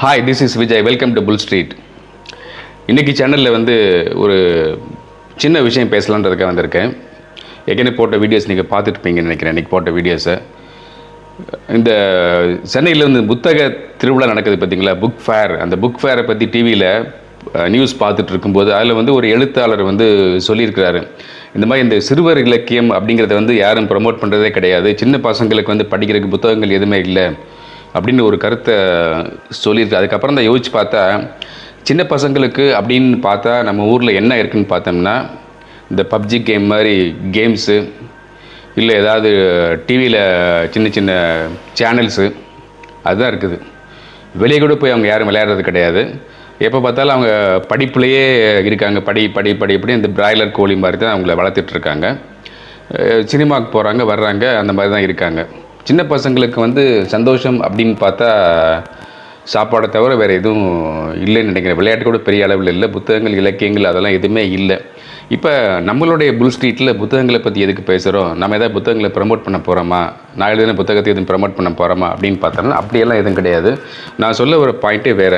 Hi this is Vijay welcome to Bull Street இன்றைக்கி சேனலில் வந்து ஒரு சின்ன விஷயம் பேசலான்றதுக்காக வந்திருக்கேன் ஏற்கனவே போட்ட வீடியோஸ் நீங்கள் பார்த்துட்ருப்பீங்கன்னு நினைக்கிறேன் இன்றைக்கி போட்ட வீடியோஸை இந்த சென்னையில் வந்து புத்தக திருவிழா நடக்குது பார்த்தீங்களா புக் ஃபேர் அந்த புக் ஃபேரை பற்றி டிவியில் நியூஸ் பார்த்துட்டு இருக்கும்போது அதில் வந்து ஒரு எழுத்தாளர் வந்து சொல்லியிருக்கிறாரு இந்த மாதிரி இந்த சிறுவர் இலக்கியம் அப்படிங்கிறத வந்து யாரும் ப்ரமோட் பண்ணுறதே கிடையாது சின்ன பசங்களுக்கு வந்து படிக்கிறதுக்கு புத்தகங்கள் எதுவுமே இல்லை அப்படின்னு ஒரு கருத்தை சொல்லியிருக்கு அதுக்கப்புறம் தான் யோசிச்சு பார்த்தா சின்ன பசங்களுக்கு அப்படின்னு பார்த்தா நம்ம ஊரில் என்ன இருக்குன்னு பார்த்தோம்னா இந்த பப்ஜி கேம் மாதிரி கேம்ஸு இல்லை ஏதாவது டிவியில் சின்ன சின்ன சேனல்ஸு அதுதான் இருக்குது வெளியே கூட போய் அவங்க யாரும் விளையாடுறது கிடையாது எப்போ பார்த்தாலும் அவங்க படிப்புலேயே இருக்காங்க படி படி படி இப்படி இந்த பிராய்லர் கோழி மாதிரி தான் அவங்கள வளர்த்துட்டு இருக்காங்க அஹ் சினிமாவுக்கு போகிறாங்க வர்றாங்க அந்த மாதிரி தான் இருக்காங்க சின்ன பசங்களுக்கு வந்து சந்தோஷம் அப்படின்னு பார்த்தா சாப்பாடை தவிர வேறு எதுவும் இல்லைன்னு நினைக்கிறேன் விளையாட்டு கூட பெரிய அளவில் இல்லை புத்தகங்கள் இலக்கியங்கள் அதெல்லாம் எதுவுமே இல்லை இப்போ நம்மளுடைய புல் ஸ்ட்ரீட்டில் புத்தகங்களை பற்றி எதுக்கு பேசுகிறோம் நம்ம எதாவது புத்தகங்களை ப்ரமோட் பண்ண போகிறோமா நான் எழுதின புத்தகத்தை எதுவும் ப்ரமோட் பண்ண போகிறோமா அப்படின்னு பார்த்தோம்னா அப்படியெல்லாம் எதுவும் கிடையாது நான் சொல்ல ஒரு பாயிண்ட்டே வேறு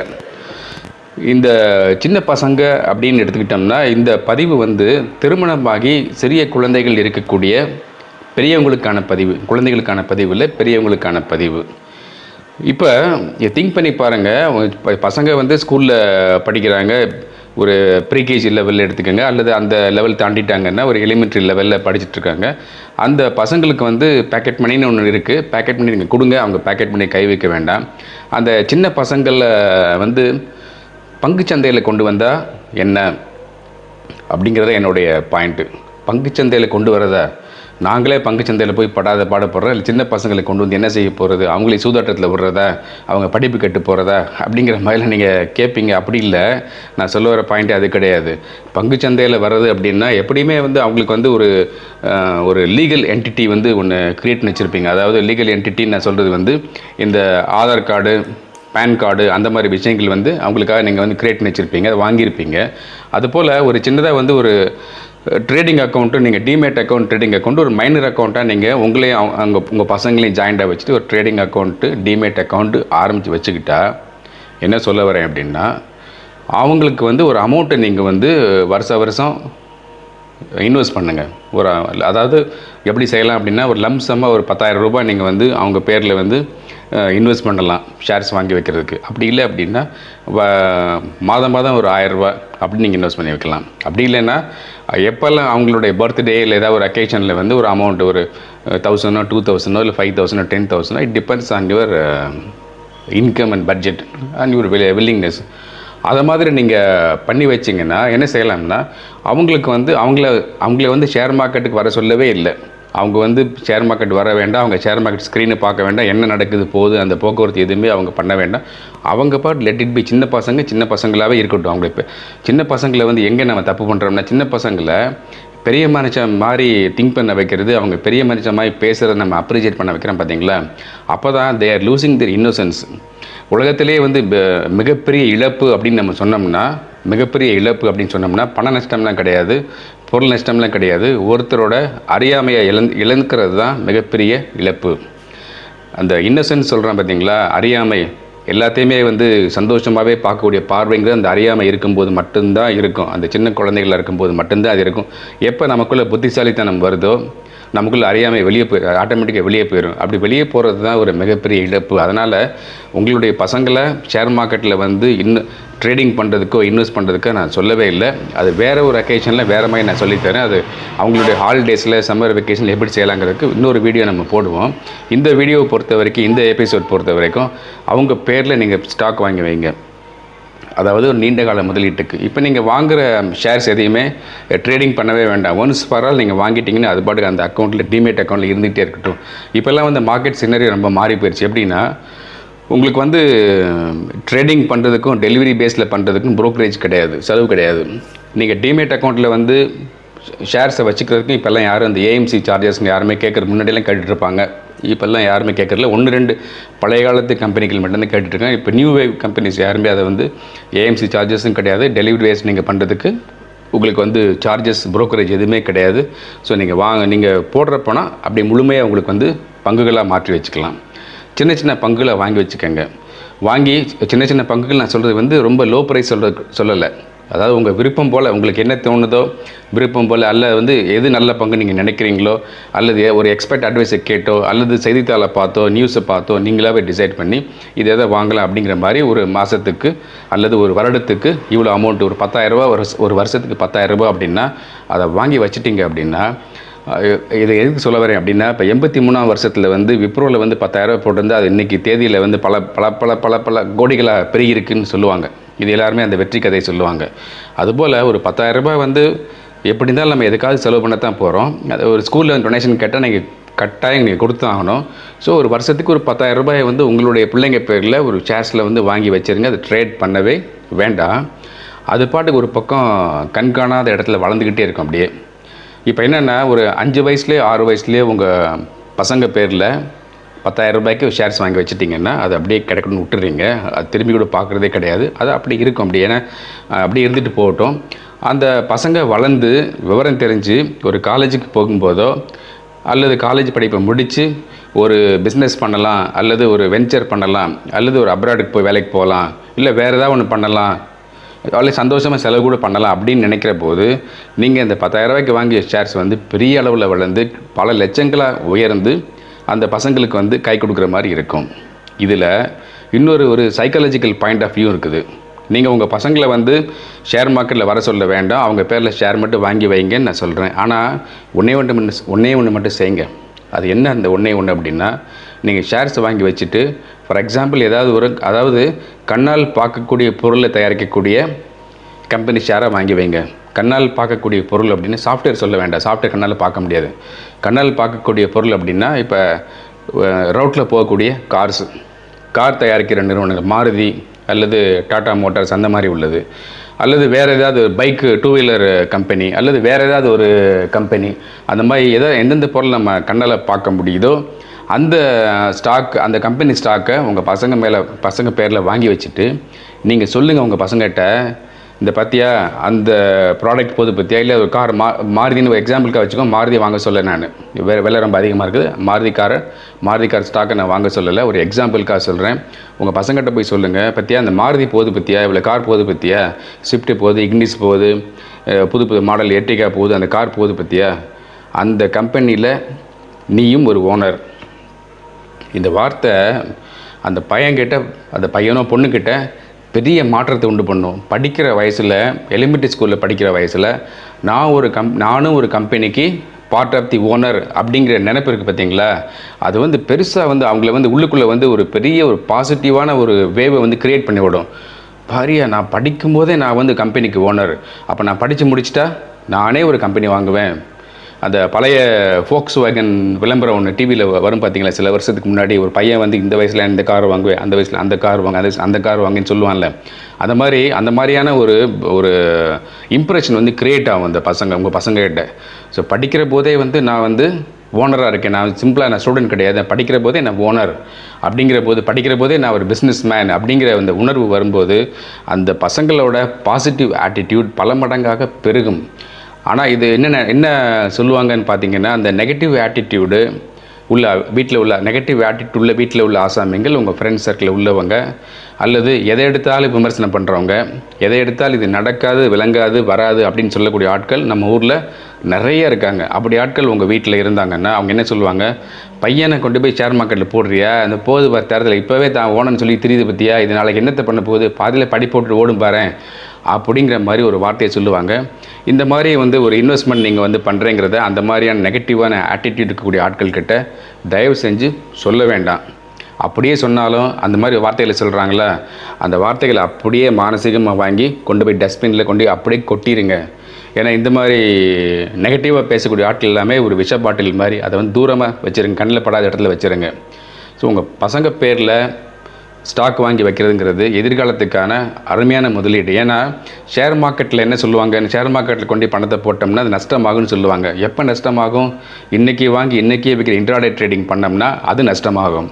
இந்த சின்ன பசங்க அப்படின்னு எடுத்துக்கிட்டோம்னா இந்த பதிவு வந்து திருமணமாகி சிறிய குழந்தைகள் இருக்கக்கூடிய பெரியவங்களுக்கான பதிவு குழந்தைகளுக்கான பதிவு இல்லை பெரியவங்களுக்கான பதிவு இப்போ திங்க் பண்ணி பாருங்கள் பசங்க வந்து ஸ்கூலில் படிக்கிறாங்க ஒரு ப்ரீகேஜி லெவலில் எடுத்துக்கோங்க அல்லது அந்த லெவல் தாண்டிட்டாங்கன்னா ஒரு எலிமெண்ட்ரி லெவலில் படிச்சுட்டு இருக்காங்க அந்த பசங்களுக்கு வந்து பேக்கெட் மணின்னு ஒன்று இருக்குது பேக்கெட் மணி நீங்கள் கொடுங்க அவங்க பேக்கெட் மணி கை வைக்க வேண்டாம் அந்த சின்ன பசங்களை வந்து பங்குச்சந்தையில் கொண்டு வந்தால் என்ன அப்படிங்கிறத என்னுடைய பாயிண்ட்டு பங்குச்சந்தையில் கொண்டு வரதா நாங்களே பங்குச்சந்தையில் போய் படாத பாடப்படுறோம் இல்லை சின்ன பசங்களை கொண்டு வந்து என்ன செய்ய போகிறது அவங்களே சூதாட்டத்தில் விடுறதா அவங்க படிப்பு கெட்டு போகிறதா அப்படிங்கிற மாதிரிலாம் நீங்கள் கேட்பீங்க அப்படி இல்லை நான் சொல்ல வர பாயிண்ட்டு அது கிடையாது பங்குச்சந்தையில் வர்றது அப்படின்னா எப்படியுமே வந்து அவங்களுக்கு வந்து ஒரு அஹ், ஒரு லீகல் என்டிட்டி வந்து ஒன்று க்ரியேட் பண்ணி வச்சுருப்பீங்க அதாவது லீகல் என்டிட்டின்னு நான் சொல்கிறது வந்து இந்த ஆதார் கார்டு பேன் கார்டு அந்த மாதிரி விஷயங்கள் வந்து அவங்களுக்காக நீங்கள் வந்து கிரியேட் பண்ணி வச்சுருப்பீங்க அதை வாங்கியிருப்பீங்க அதுபோல் ஒரு சின்னதாக வந்து ஒரு ட்ரேடிங் அக்கௌண்ட்டு நீங்கள் டிமேட் அக்கௌண்ட் ட்ரேடிங் அக்கௌண்ட் ஒரு மைனர் அக்கௌண்ட்டாக நீங்கள் உங்களையும் அவங்க- அவங்க உங்கள் பசங்களையும் ஜாயிண்டாக வச்சுட்டு ஒரு ட்ரேடிங் அக்கௌண்ட்டு டிமேட் அக்கௌண்ட்டு ஆரம்பித்து வச்சுக்கிட்டா என்ன சொல்ல வரேன் அப்படின்னா அவங்களுக்கு வந்து ஒரு அமௌண்ட்டை நீங்கள் வந்து வருஷ வருஷம் இன்வெஸ்ட் பண்ணுங்கள் ஒரு அதாவது எப்படி செய்யலாம் அப்படின்னா ஒரு லம்சமாக ஒரு பத்தாயிரம் ரூபாய் நீங்கள் வந்து அவங்க பேரில் வந்து இன்வெஸ்ட் பண்ணலாம் ஷேர்ஸ் வாங்கி வைக்கிறதுக்கு அப்படி இல்லை அப்படின்னா வ- மாதம் மாதம் ஒரு ஆயிரரூபா அப்படி நீங்கள் இன்வெஸ்ட் பண்ணி வைக்கலாம் அப்படி இல்லைன்னா எப்போல்லாம் அவங்களுடைய பர்த்டே இல்லை ஏதாவது ஒரு அக்கேஷனில் வந்து ஒரு அமௌண்ட் ஒரு தௌசண்டோ டூ தௌசண்டோ இல்லை ஃபைவ் தௌசண்டோ டென் தௌசண்டோ it depends on your income and budget and your willingness அதை மாதிரி நீங்கள் பண்ணி வச்சிங்கன்னா என்ன செய்யலாம்னா அவங்களுக்கு வந்து அவங்கள அவங்கள வந்து ஷேர் மார்க்கெட்டுக்கு வர சொல்லவே இல்லை அவங்க வந்து ஷேர் மார்க்கெட் வர வேண்டாம் அவங்க ஷேர் மார்க்கெட் ஸ்க்ரீனை பார்க்க வேண்டாம் என்ன நடக்குது போகுது அந்த போக்குவரத்து எதுவுமே அவங்க பண்ண வேண்டாம் அவங்க பாட் லெட் இட் பி சின்ன பசங்க சின்ன பசங்களாகவே இருக்கட்டும் அவங்க இப்போ சின்ன பசங்களை வந்து எங்கே நம்ம தப்பு பண்ணுறோம்னா சின்ன பசங்களை பெரிய மனுஷன் மாதிரி திங்க் பண்ண வைக்கிறது அவங்க பெரிய மனுஷன் மாதிரி பேசுகிறத நம்ம அப்ரிஷியேட் பண்ண வைக்கிறோம் பார்த்தீங்களா அப்போ தான் they are losing their innocence உலகத்திலே வந்து ப- மிகப்பெரிய இழப்பு அப்படின்னு நம்ம சொன்னோம்னா மிகப்பெரிய இழப்பு அப்படின்னு சொன்னோம்னா பண நஷ்டம்லாம் கிடையாது பொருள் நஷ்டம்லாம் கிடையாது ஒருத்தரோட அறியாமையை இழந் இழந்துக்கிறது தான் மிகப்பெரிய இழப்பு அந்த இன்னசென்ஸ் சொல்கிறேன் பார்த்தீங்களா அறியாமை எல்லாத்தையுமே வந்து சந்தோஷமாகவே பார்க்கக்கூடிய பார்வைங்கிறது அந்த அறியாமை இருக்கும்போது மட்டும்தான் இருக்கும் அந்த சின்ன குழந்தைகளா இருக்கும்போது மட்டும்தான் அது இருக்கும் எப்போ நமக்குள்ளே புத்திசாலித்தனம் வருதோ நமக்குள்ள அறியாமை வெளியே போய் ஆட்டோமேட்டிக்காக வெளியே போயிடும் அப்படி வெளியே போகிறது தான் ஒரு மிகப்பெரிய இழப்பு அதனால் உங்களுடைய பசங்களை ஷேர் மார்க்கெட்டில் வந்து இன்னும் ட்ரேடிங் பண்ணுறதுக்கோ இன்வெஸ்ட் பண்ணுறதுக்கோ நான் சொல்லவே இல்லை அது வேறு ஒரு அக்கேஷனில் வேறு மாதிரி நான் சொல்லித்தரேன் அது அவங்களுடைய ஹாலிடேஸில் சம்மர் வெக்கேஷனில் எப்படி செய்யலாங்கிறதுக்கு இன்னொரு வீடியோ நம்ம போடுவோம் இந்த வீடியோவை பொறுத்த வரைக்கும் இந்த எபிசோட் பொறுத்த வரைக்கும் அவங்க பேரில் நீங்கள் ஸ்டாக் வாங்கி வைங்க அதாவது ஒரு நீண்ட கால முதலீட்டுக்கு இப்போ நீங்கள் வாங்குற ஷேர்ஸ் எதையுமே ட்ரேடிங் பண்ணவே வேண்டாம் ஒன்ஸ் ஃபார் ஆல் நீங்கள் வாங்கிட்டீங்கன்னா அது பாட்டுக்கு அந்த அக்கௌண்ட்டில் டிமேட் அக்கௌண்ட்டில் இருந்துகிட்டே இருக்கட்டும் இப்போல்லாம் வந்து மார்க்கெட் சினரி ரொம்ப மாறி போயிடுச்சு எப்படின்னா உங்களுக்கு வந்து ட்ரேடிங் பண்ணுறதுக்கும் டெலிவரி பேஸில் பண்ணுறதுக்கும் brokerage கிடையாது செலவு கிடையாது நீங்கள் டிமேட் அக்கௌண்ட்டில் வந்து ஷேர்ஸை வச்சுக்கிறதுக்கும் இப்போல்லாம் யாரும் அந்த ஏஎம்சி சார்ஜஸ்ங்க யாருமே கேட்குற முன்னாடியெல்லாம் கேட்டுட்டு இருப்பாங்க இப்போல்லாம் யாருமே கேட்குறதில்ல ஒன்று ரெண்டு பழைய காலத்து கம்பெனிகள் மட்டும்தான் கேட்டுட்ருக்காங்க இப்போ நியூ வேவ் கம்பெனிஸ் யாருமே அதை வந்து ஏஎம்சி சார்ஜஸும் கிடையாது டெலிவரி வேஸ் நீங்கள் பண்ணுறதுக்கு உங்களுக்கு வந்து சார்ஜஸ் brokerage எதுவுமே கிடையாது ஸோ நீங்கள் வாங்க நீங்கள் போடுற பணம் அப்படி முழுமையாக உங்களுக்கு வந்து பங்குகளாக மாற்றி வச்சுக்கலாம் சின்ன சின்ன பங்குகளை வாங்கி வச்சுக்கோங்க வாங்கி சின்ன சின்ன பங்குகள் நான் சொல்கிறது வந்து ரொம்ப லோ ப்ரைஸ் சொல்கிறது சொல்லலை அதாவது உங்கள் விருப்பம் போல் உங்களுக்கு என்ன தோணுதோ விருப்பம் போல் அல்ல வந்து எது நல்ல பங்கு நீங்கள் நினைக்கிறீங்களோ அல்லது ஒரு எக்ஸ்பர்ட் அட்வைஸை கேட்டோ அல்லது செய்தித்தாளை பார்த்தோ நியூஸை பார்த்தோ நீங்களாவே டிசைட் பண்ணி இது எதை வாங்கலாம் அப்படிங்கிற மாதிரி ஒரு மாதத்துக்கு அல்லது ஒரு வருடத்துக்கு இவ்வளோ அமௌண்ட் ஒரு பத்தாயிரரூபா ஒரு ஒரு வருஷத்துக்கு பத்தாயிரரூபா அப்படின்னா அதை வாங்கி வச்சிட்டிங்க அப்படின்னா அஹ் இது எதுக்கு சொல்ல வரேன் அப்படின்னா இப்போ எண்பத்தி மூணாம் வருஷத்தில் வந்து விப்ரோவில் வந்து பத்தாயிரரூபா போட்டிருந்தா அது இன்னைக்கு தேதியில் வந்து பல பல பல பல பல கோடிகளாக பெருகிருக்குன்னு சொல்லுவாங்க இது எல்லாருமே அந்த வெற்றி கதையை சொல்லுவாங்க அதுபோல் ஒரு பத்தாயிரம் ரூபாய் வந்து எப்படி இருந்தாலும் நம்ம எதுக்காவது செலவு பண்ண தான் போகிறோம் அது ஒரு ஸ்கூலில் டொனேஷன் கேட்டால் நீங்கள் கட்டாயம் நீங்கள் கொடுத்து ஆகணும் ஸோ ஒரு வருஷத்துக்கு ஒரு பத்தாயிரம் ரூபாய் வந்து உங்களுடைய பிள்ளைங்க பேரில் ஒரு ஷேர்ஸில் வந்து வாங்கி வச்சிருங்க அதை ட்ரேட் பண்ணவே வேண்டாம் அது பாட்டுக்கு ஒரு பக்கம் கண்காணாத இடத்துல வளர்ந்துக்கிட்டே இருக்கும் அப்படியே இப்போ என்னென்னா ஒரு அஞ்சு வயசுலேயே ஆறு வயசுலேயே உங்கள் பசங்க பேரில் பத்தாயிரம் ரூபாய்க்கு ஷேர்ஸ் வாங்கி வச்சுட்டிங்கன்னா அது அப்படியே கிடைக்கணும்னு விட்டுறீங்க அது திரும்பி கூட பார்க்குறதே கிடையாது அது அப்படி இருக்கும் அப்படி ஏன்னா அஹ், அப்படியே இருந்துட்டு போகட்டும் அந்த பசங்க வளர்ந்து விவரம் தெரிஞ்சு ஒரு காலேஜுக்கு போகும்போதோ அல்லது காலேஜ் படிப்பை முடித்து ஒரு பிஸ்னஸ் பண்ணலாம் அல்லது ஒரு வெஞ்சர் பண்ணலாம் அல்லது ஒரு அப்ராடுக்கு போய் வேலைக்கு போகலாம் இல்லை வேறு ஏதாவது ஒன்று பண்ணலாம் அவ்வளோ சந்தோஷமாக செலவு கூட பண்ணலாம் அப்படின்னு நினைக்கிற போது நீங்கள் இந்த பத்தாயிரம் ரூபாய்க்கு வாங்கிய ஷேர்ஸ் வந்து பெரிய அளவில் வளர்ந்து பல லட்சங்களாக உயர்ந்து அந்த பசங்களுக்கு வந்து கை கொடுக்குற மாதிரி இருக்கும் இதில் இன்னொரு ஒரு சைக்காலஜிக்கல் பாயிண்ட் ஆஃப் வியூ இருக்குது நீங்கள் உங்கள் பசங்களை வந்து ஷேர் மார்க்கெட்டில் வர சொல்ல வேண்டாம் அவங்க பேரில் ஷேர் மட்டும் வாங்கி வைங்கன்னு நான் சொல்கிறேன் ஆனால் ஒன்றே ஒன்று மட்டும் ஒன்றே ஒன்று மட்டும் செய்யுங்க அது என்ன அந்த ஒன்றே ஒன்று அப்படின்னா நீங்கள் ஷேர்ஸ் வாங்கி வச்சுட்டு ஃபார் எக்ஸாம்பிள் ஏதாவது ஒரு அதாவது கண்ணால் பார்க்கக்கூடிய பொருளை தயாரிக்கக்கூடிய கம்பெனி ஷேராக வாங்கி வைங்க கண்ணால் பார்க்கக்கூடிய பொருள் அப்படின்னு சாஃப்ட்வேர் சொல்ல வேண்டாம் சாஃப்ட்வேர் கண்ணால் பார்க்க முடியாது கண்ணால் பார்க்கக்கூடிய பொருள் அப்படின்னா இப்போ ரோட்டில் போகக்கூடிய கார்ஸ் கார் தயாரிக்கிற நிறுவனங்கள் மாருதி அல்லது டாடா மோட்டார்ஸ் அந்த மாதிரி உள்ளது அல்லது வேறு ஏதாவது பைக்கு டூ வீலர் கம்பெனி அல்லது வேறு ஏதாவது ஒரு கம்பெனி அந்த மாதிரி எதோ எந்தெந்த பொருள் நம்ம கண்ணால் பார்க்க முடியுதோ அந்த ஸ்டாக் அந்த கம்பெனி ஸ்டாக்கை உங்கள் பசங்க மேலே பசங்க பேரில் வாங்கி வச்சுட்டு நீங்கள் சொல்லுங்கள் உங்கள் பசங்ககிட்ட இந்த பற்றியா அந்த ப்ராடக்ட் போது பற்றியா இல்லை ஒரு கார் மா மாருதின்னு ஒரு எக்ஸாம்பிளுக்காக வச்சுக்கோ மாருதி வாங்க சொல்ல நான் வே விலை ரொம்ப அதிகமாக இருக்குது மாருதி காரை மாருதி கார் ஸ்டாக்கை நான் வாங்க சொல்லலை ஒரு எக்ஸாம்பிளுக்காக சொல்கிறேன் உங்கள் பசங்கிட்ட போய் சொல்லுங்கள் பற்றியா அந்த மாருதி போகுது பற்றியா இவ்வளோ கார் போகுது பற்றியா ஸ்விஃப்ட் போகுது இக்னிஸ் போகுது அஹ் புது புது மாடல் எர்டிகா போகுது அந்த கார் போகுது பற்றியா அந்த கம்பெனியில் நீயும் ஒரு ஓனர் இந்த வார்த்தை அந்த பையன்கிட்ட அந்த பையனோ பொண்ணுக்கிட்ட பெரிய மாற்றத்தை உண்டு பண்ணும் படிக்கிற வயசில் எலிமெண்ட்ரி ஸ்கூலில் படிக்கிற வயசில் நான் ஒரு கம் நானும் ஒரு கம்பெனிக்கு பார்ட் ஆஃப் தி ஓனர் அப்படிங்கிற நினைப்பு இருக்குது பார்த்தீங்களா அது வந்து பெருசாக வந்து அவங்கள வந்து உள்ளுக்குள்ளே வந்து ஒரு பெரிய ஒரு பாசிட்டிவான ஒரு வேவை வந்து கிரியேட் பண்ணி விடும் பாரியா நான் படிக்கும்போதே நான் வந்து கம்பெனிக்கு ஓனர் அப்போ நான் படித்து முடிச்சிட்டா நானே ஒரு கம்பெனி வாங்குவேன் அந்த பழைய ஃபோக்ஸ் வேகன் விளம்பரம் ஒன்று டிவியில் வரும் பார்த்தீங்களா சில வருஷத்துக்கு முன்னாடி ஒரு பையன் வந்து இந்த வயசில் இந்த கார் வாங்குவேன் அந்த வயசில் அந்த கார் வாங்க அந்த அந்த கார் வாங்கன்னு சொல்லுவான்ல அந்த மாதிரி அந்த மாதிரியான ஒரு ஒரு இம்ப்ரெஷன் வந்து கிரியேட் ஆகும் அந்த பசங்க உங்கள் பசங்ககிட்ட ஸோ படிக்கிற போதே வந்து நான் வந்து ஓனராக இருக்கேன் நான் சிம்பிளாக நான் ஸ்டூடெண்ட் கிடையாது நான் படிக்கிற போதே நான் ஓனர் அப்படிங்கிற போது படிக்கிற போதே நான் ஒரு பிஸ்னஸ் மேன் அப்படிங்கிற அந்த உணர்வு வரும்போது அந்த பசங்களோட பாசிட்டிவ் ஆட்டிடியூட் பல மடங்காக பெருகும் ஆனால் இது என்னென்ன என்ன சொல்லுவாங்கன்னு பார்த்தீங்கன்னா அந்த நெகட்டிவ் ஆட்டிடியூடு உள்ள வீட்டில் உள்ள நெகட்டிவ் ஆட்டிடியூட் உள்ள வீட்டில் உள்ள ஆசாமிகள் உங்கள் ஃப்ரெண்ட்ஸ் சர்க்கிளில் உள்ளவங்க அல்லது எதை எடுத்தாலும் விமர்சனம் பண்ணுறவங்க எதை எடுத்தாலும் இது நடக்காது விளங்காது வராது அப்படின்னு சொல்லக்கூடிய ஆட்கள் நம்ம ஊரில் நிறைய இருக்காங்க அப்படி ஆட்கள் உங்கள் வீட்டில் இருந்தாங்கன்னா அவங்க என்ன சொல்லுவாங்க பையனை கொண்டு போய் ஷேர் மார்க்கெட்டில் போடுறியா அந்த போது வர தேர்தலில் இப்போவே தான் ஓனன்னு சொல்லி தெரியுது பற்றியா இது நாளைக்கு என்னத்தை பண்ண போகுது பாதியில் படி போட்டு ஓடும் பாரேன் அப்படிங்கிற மாதிரி ஒரு வார்த்தையை சொல்லுவாங்க இந்த மாதிரி வந்து ஒரு இன்வெஸ்ட்மெண்ட் நீங்கள் வந்து பண்ணுறேங்கிறத அந்த மாதிரியான நெகட்டிவான ஆட்டிடியூட் இருக்கக்கூடிய ஆட்கள் கிட்ட தயவு செஞ்சு சொல்ல வேண்டாம் அப்படியே சொன்னாலும் அந்த மாதிரி வார்த்தைகளை சொல்கிறாங்களா அந்த வார்த்தைகளை அப்படியே மானசீகமாக வாங்கி கொண்டு போய் டஸ்ட்பினில் கொண்டு போய் அப்படியே கொட்டிடுங்க ஏன்னா இந்த மாதிரி நெகட்டிவாக பேசக்கூடிய ஆட்கள் எல்லாமே ஒரு விஷ பாட்டில் மாதிரி அதை வந்து தூரமாக வச்சுருங்க கண்ணில் படாத இடத்துல வச்சுருங்க ஸோ உங்கள் பசங்க பேரில் ஸ்டாக் வாங்கி வைக்கிறதுங்கிறது எதிர்காலத்துக்கான அருமையான முதலீடு ஏன்னா ஷேர் மார்க்கெட்டில் என்ன சொல்லுவாங்க ஷேர் மார்க்கெட்டில் கொண்டு போய் பணத்தை போட்டோம்னா அது நஷ்டமாகும்னு சொல்லுவாங்க எப்போ நஷ்டமாகும் இன்றைக்கி வாங்கி இன்றைக்கே விற்கிற இன்ட்ராடே ட்ரேடிங் பண்ணோம்னா அது நஷ்டமாகும்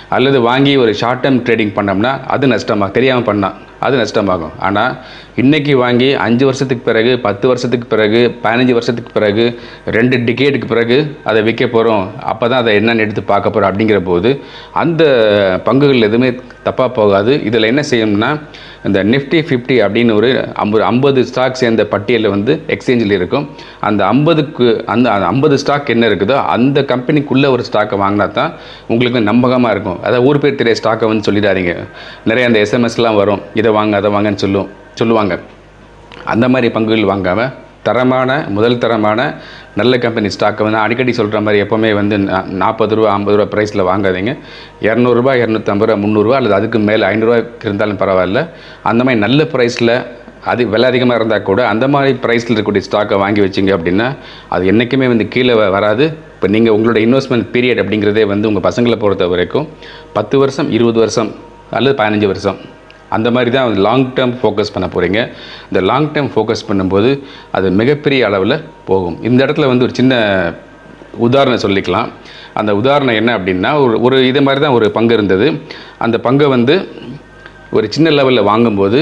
அல்லது வாங்கி ஒரு ஷார்ட் டேர்ம் ட்ரேடிங் பண்ணோம்னா அது நஷ்டமாக தெரியாமல் பண்ணால் அது நஷ்டமாகும் ஆனால் இன்றைக்கி வாங்கி அஞ்சு வருஷத்துக்கு பிறகு பத்து வருஷத்துக்கு பிறகு பதினஞ்சு வருஷத்துக்கு பிறகு ரெண்டு டிகேட்டுக்கு பிறகு அதை விற்க போகிறோம் அப்போ தான் அதை என்னென்னு எடுத்து பார்க்க போகிறோம் அப்படிங்கிற போது அந்த பங்குகள் எதுவுமே தப்பாக போகாது இதில் என்ன செய்யணும்னா இந்த நிஃப்டி ஃபிஃப்டி அப்படின்னு ஒரு ஐம்பது ஐம்பது ஸ்டாக் சேர்ந்த பட்டியலில் வந்து எக்ஸ்சேஞ்சில் இருக்கும் அந்த ஐம்பதுக்கு அந்த ஐம்பது ஸ்டாக் என்ன இருக்குதோ அந்த கம்பெனிக்குள்ளே ஒரு ஸ்டாக்கை வாங்கினா தான் உங்களுக்கு நம்பகமாக இருக்கும் அதாவது ஊர் பேர் தெரிய ஸ்டாக்கை வந்து சொல்லிடாதீங்க நிறைய அந்த எஸ்எம்எஸ்லாம் வரும் இதை வாங்க அதை வாங்கன்னு சொல்லும் சொல்லுவாங்க அந்த மாதிரி பங்குகள் வாங்காமல் தரமான முதல் தரமான நல்ல கம்பெனி ஸ்டாக்கை வந்து அடிக்கடி சொல்கிற மாதிரி எப்போவுமே வந்து நா- நாற்பது ரூபா ஐம்பது ரூபா ப்ரைஸில் வாங்காதீங்க இரநூறுபா இரநூத்தம்பது ரூபா முந்நூறுரூவா அல்லது அதுக்கு மேலே ஐநூறுரூவா இருந்தாலும் பரவாயில்ல அந்த மாதிரி நல்ல ப்ரைஸில் அது விலை அதிகமாக இருந்தால் கூட அந்த மாதிரி ப்ரைஸில் இருக்கக்கூடிய ஸ்டாக்கை வாங்கி வச்சிங்க அப்படின்னா அது என்றைக்குமே வந்து கீழே வ- வராது இப்போ நீங்கள் உங்களோட இன்வெஸ்ட்மெண்ட் பீரியட் அப்படிங்கிறதே வந்து உங்கள் பசங்களை பொறுத்த வரைக்கும் பத்து வருஷம் இருபது வருஷம் அல்லது பதினஞ்சு வருஷம் அந்த மாதிரி தான் லாங் டேர்ம் ஃபோக்கஸ் பண்ண போகிறீங்க இந்த லாங் டேர்ம் ஃபோக்கஸ் பண்ணும்போது அது மிகப்பெரிய அளவில் போகும் இந்த இடத்துல வந்து ஒரு சின்ன உதாரணம் சொல்லிக்கலாம் அந்த உதாரணம் என்ன அப்படின்னா ஒரு ஒரு இது மாதிரி தான் ஒரு பங்கு இருந்தது அந்த பங்கை வந்து ஒரு சின்ன லெவலில் வாங்கும்போது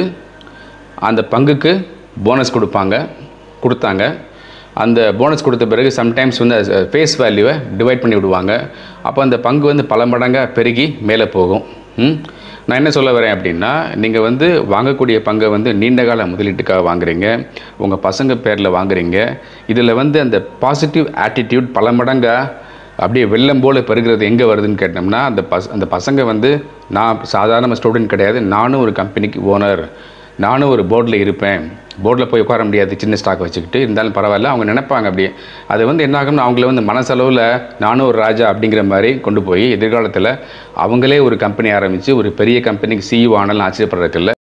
அந்த பங்குக்கு போனஸ் கொடுப்பாங்க கொடுத்தாங்க அந்த போனஸ் கொடுத்த பிறகு சம்டைம்ஸ் வந்து ஃபேஸ் வேல்யூவை டிவைட் பண்ணி விடுவாங்க அப்போ அந்த பங்கு வந்து பல மடங்காக பெருகி மேலே போகும் ம்? நான் என்ன சொல்ல வரேன் அப்படின்னா நீங்கள் வந்து வாங்கக்கூடிய பங்கை வந்து நீண்டகால முதலீட்டுக்காக வாங்குறீங்க உங்கள் பசங்க பேரில் வாங்குறீங்க இதில் வந்து அந்த பாசிட்டிவ் ஆட்டிடியூட் பல மடங்காக அப்படியே வெள்ளம் போல பெருகிறது எங்கே வருதுன்னு கேட்டோம்னா அந்த பஸ் அந்த பசங்க வந்து நான் சாதாரண ஸ்டூடெண்ட் கிடையாது நானும் ஒரு கம்பெனிக்கு ஓனர் நானும் ஒரு போர்டில் இருப்பேன் போர்டில் போய் உட்கார முடியாது சின்ன ஸ்டாக் வச்சுக்கிட்டு இருந்தாலும் பரவாயில்ல அவங்க நினைப்பாங்க அப்படியே அது வந்து என்ன ஆகும்னா அவங்கள வந்து மனசளவில் நானும் ஒரு ராஜா அப்படிங்கிற மாதிரி கொண்டு போய் எதிர்காலத்தில் அவங்களே ஒரு கம்பெனி ஆரம்பித்து ஒரு பெரிய கம்பெனிக்கு சிஇஓ ஆனாலும் ஆச்சரியப்படுறதுக்கு இல்லை